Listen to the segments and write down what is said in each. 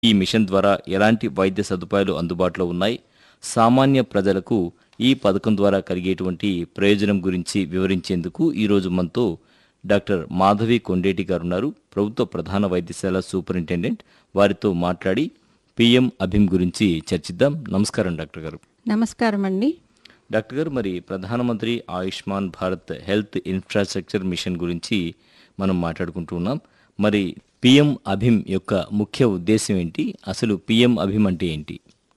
ఈ మిషన్ ద్వారా ఎలాంటి వైద్య సదుపాయాలు అందుబాటులో ఉన్నాయి సామాన్య ప్రజలకు ఈ పథకం ద్వారా కలిగేటువంటి ప్రయోజనం గురించి వివరించేందుకు ఈరోజు మనతో డాక్టర్ మాధవి కొండేటి గారు ఉన్నారు ప్రభుత్వ ప్రధాన వైద్యశాల సూపరింటెండెంట్ వారితో మాట్లాడి పిఎం అభిమ్ గురించి చర్చిద్దాం నమస్కారం డాక్టర్ గారు నమస్కారం అండి డాక్టర్ గారు మరి ప్రధానమంత్రి Ayushman Bharat health infrastructure mission గురించి మనం మాట్లాడుకుంటూ ఉన్నాం మరి పిఎం అభిమ్ యొక్క ముఖ్య ఉద్దేశం ఏంటి అసలు పిఎం అభిమ్ అంటే ఏంటి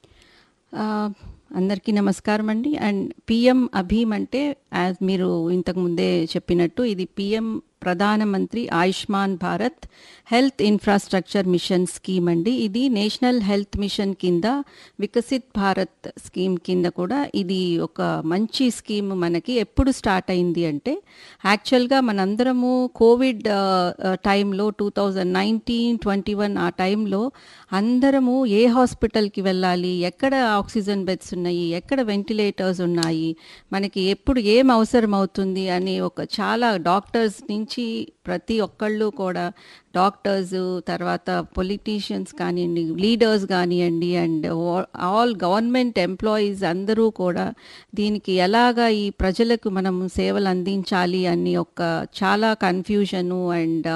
ఆ, అందరికీ నమస్కారం అండి అండ్ పిఎం అభీమ్ అంటే యాజ్ మీరు ఇంతకు ముందే చెప్పినట్టు ఇది పిఎం ప్రధానమంత్రి Ayushman Bharat health infrastructure mission scheme అండి ఇది నేషనల్ హెల్త్ మిషన్ కింద వికసిత్ భారత్ స్కీమ్ కింద కూడా ఇది ఒక మంచి స్కీమ్ మనకి ఎప్పుడు స్టార్ట్ అయింది అంటే యాక్చువల్గా మనందరము కోవిడ్ ఆ, ఆ, టైంలో two thousand nineteen twenty one ఆ టైంలో అందరము ఏ హాస్పిటల్కి వెళ్ళాలి ఎక్కడ ఆక్సిజన్ బెడ్స్ ఉన్నాయి ఎక్కడ వెంటిలేటర్స్ ఉన్నాయి మనకి ఎప్పుడు ఏం అవసరం అవుతుంది అని ఒక చాలా డాక్టర్స్ నుంచి ప్రతి ఒక్కళ్ళు కూడా డాక్టర్స్ తర్వాత పొలిటీషియన్స్ కానివ్వండి లీడర్స్ కానివ్వండి అండ్ ఆల్ గవర్నమెంట్ ఎంప్లాయీస్ అందరూ కూడా దీనికి ఎలాగా ఈ ప్రజలకు మనం సేవలు అందించాలి అని ఒక చాలా కన్ఫ్యూజను అండ్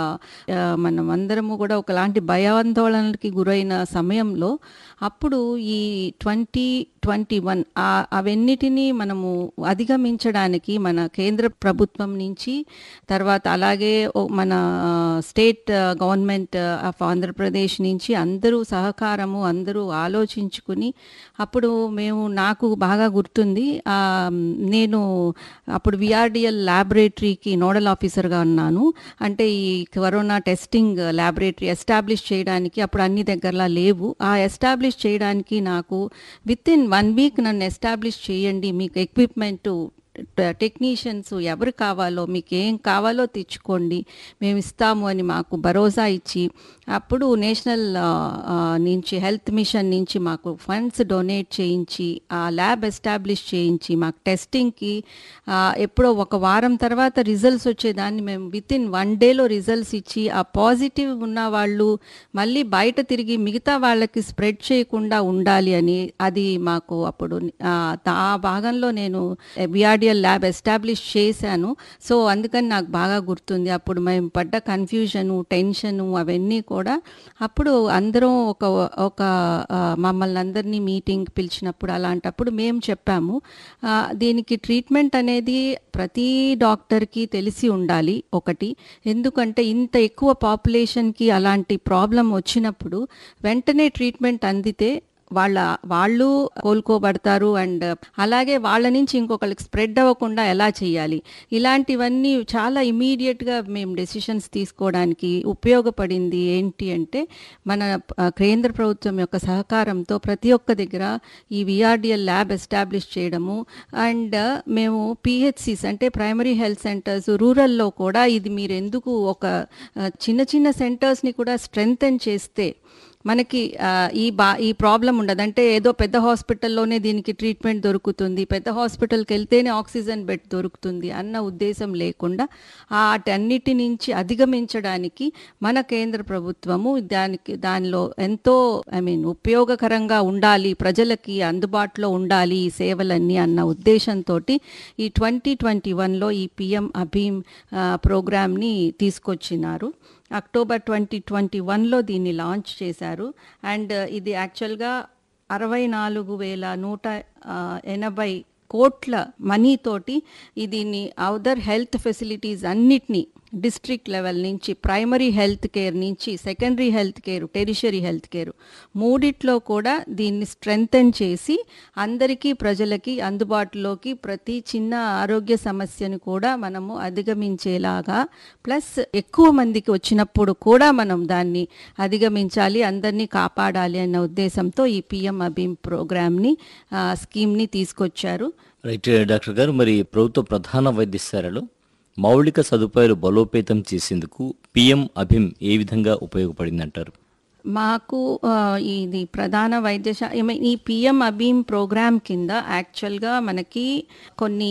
మనం అందరము కూడా ఒకలాంటి భయాందోళనలకి గురైన సమయంలో అప్పుడు ఈ ట్వంటీ ట్వంటీ వన్ అవన్నిటినీ మనము అధిగమించడానికి మన కేంద్ర ప్రభుత్వం నుంచి తర్వాత అలాగే ఓ- మన స్టేట్ గవర్నమెంట్ ఆఫ్ ఆంధ్రప్రదేశ్ నుంచి అందరూ సహకారము అందరూ ఆలోచించుకుని అప్పుడు మేము నాకు బాగా గుర్తుంది ఆ, నేను అప్పుడు విఆర్డిఎల్ ల్యాబొరేటరీకి నోడల్ ఆఫీసర్గా ఉన్నాను అంటే ఈ కరోనా టెస్టింగ్ ల్యాబొరేటరీ ఎస్టాబ్లిష్ చేయడానికి అప్పుడు అన్ని దగ్గరలా లేవు ఆ ఎస్టాబ్లిష్ చేయడానికి నాకు విత్ ఇన్ వన్ వీక్ నన్ను ఎస్టాబ్లిష్ చేయండి మీకు ఎక్విప్మెంట్ టెక్నీషియన్స్ ఎవరు కావాలో మీకు ఏం కావాలో తెచ్చుకోండి మేము ఇస్తాము అని మాకు భరోసా ఇచ్చి అప్పుడు నేషనల్ ఆ, ఆ, నుంచి హెల్త్ మిషన్ నుంచి మాకు ఫండ్స్ డొనేట్ చేయించి ఆ ల్యాబ్ ఎస్టాబ్లిష్ చేయించి మాకు టెస్టింగ్కి ఎప్పుడో ఒక వారం తర్వాత రిజల్ట్స్ వచ్చేదాన్ని మేము విత్ ఇన్ వన్ డేలో రిజల్ట్స్ ఇచ్చి ఆ పాజిటివ్ ఉన్న వాళ్ళు మళ్ళీ బయట తిరిగి మిగతా వాళ్ళకి స్ప్రెడ్ చేయకుండా ఉండాలి అని అది మాకు అప్పుడు ఆ, ఆ భాగంలో నేను విఆర్డిఎల్ ల్యాబ్ ఎస్టాబ్లిష్ చేశాను సో అందుకని నాకు బాగా గుర్తుంది అప్పుడు మేము పడ్డ కన్ఫ్యూజను టెన్షను అవన్నీ కూడా అప్పుడు అందరం ఒక ఒక ఆ, మమ్మల్ని అందరినీ మీటింగ్ పిలిచినప్పుడు అలాంటప్పుడు మేము చెప్పాము ఆ, దీనికి ట్రీట్మెంట్ అనేది ప్రతి డాక్టర్కి తెలిసి ఉండాలి ఒకటి ఎందుకంటే ఇంత ఎక్కువ పాపులేషన్కి అలాంటి ప్రాబ్లం వచ్చినప్పుడు వెంటనే ట్రీట్మెంట్ అందితే వాళ్ళ వాళ్ళు కోలుకోబడతారు అండ్ అలాగే వాళ్ళ నుంచి ఇంకొకరికి స్ప్రెడ్ అవ్వకుండా ఎలా చేయాలి ఇలాంటివన్నీ చాలా ఇమీడియట్గా మేము డెసిషన్స్ తీసుకోవడానికి ఉపయోగపడింది ఏంటి అంటే మన ఆ, కేంద్ర ప్రభుత్వం యొక్క సహకారంతో ప్రతి ఒక్క దగ్గర ఈ విఆర్డిఎల్ ల్యాబ్ ఎస్టాబ్లిష్ చేయడము అండ్ మేము పిహెచ్సిస్ అంటే ప్రైమరీ హెల్త్ సెంటర్స్ రూరల్లో కూడా ఇది మీరు ఎందుకు ఒక ఆ, చిన్న చిన్న సెంటర్స్ని కూడా స్ట్రెంగ్తన్ చేస్తే మనకి ఆ, ఈ బా ఈ ప్రాబ్లం ఉండదు అంటే ఏదో పెద్ద హాస్పిటల్లోనే దీనికి ట్రీట్మెంట్ దొరుకుతుంది పెద్ద హాస్పిటల్కి వెళ్తేనే ఆక్సిజన్ బెడ్ దొరుకుతుంది అన్న ఉద్దేశం లేకుండా ఆ అటన్నిటి నుంచి అధిగమించడానికి మన కేంద్ర ప్రభుత్వము దానికి దానిలో ఎంతో ఐ మీన్ ఉపయోగకరంగా ఉండాలి ప్రజలకి అందుబాటులో ఉండాలి ఈ సేవలన్నీ అన్న ఉద్దేశంతో ఈ ట్వంటీ ట్వంటీ వన్లో ఈ పిఎం అభీమ్ ఆ, ప్రోగ్రామ్ని తీసుకొచ్చినారు అక్టోబర్ ట్వంటీ ట్వంటీ వన్లో దీన్ని లాంచ్ చేశారు అండ్ ఇది యాక్చువల్గా అరవై నాలుగు వేల నూట ఆ, ఎనభై కోట్ల మనీతోటి దీన్ని అదర్ హెల్త్ ఫెసిలిటీస్ అన్నిటినీ డిస్ట్రిక్ట్ లెవెల్ నుంచి ప్రైమరీ హెల్త్ కేర్ నుంచి secondary health care tertiary health care మూడిట్లో కూడా దీన్ని స్ట్రెంగ్తన్ చేసి అందరికీ ప్రజలకి అందుబాటులోకి ప్రతి చిన్న ఆరోగ్య సమస్యను కూడా మనము అధిగమించేలాగా ప్లస్ ఎక్కువ మందికి వచ్చినప్పుడు కూడా మనం దాన్ని అధిగమించాలి అందరినీ కాపాడాలి అన్న ఉద్దేశంతో ఈ పిఎం అభీమ్ ప్రోగ్రామ్ని ఆ, స్కీమ్ని తీసుకొచ్చారు రైట్ డాక్టర్ గారు మరి ప్రభుత్వ ప్రధాన వైద్యశాలలో మౌలిక సదుపాయాలు బలోపేతం చేసేందుకు పిఎం అభిమ్ ఏ విధంగా ఉపయోగపడిందంటారు మాకు ఆ, ఇది ప్రధాన వైద్యశా I mean, ఈ పిఎం అబీమ్ ప్రోగ్రామ్ కింద యాక్చువల్గా మనకి కొన్ని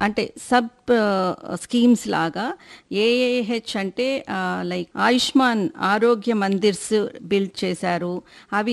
అంటే సబ్ స్కీమ్స్ లాగా ఏఏహెచ్ అంటే లైక్ ఆయుష్మాన్ ఆరోగ్య మందిర్స్ బిల్డ్ చేశారు అవి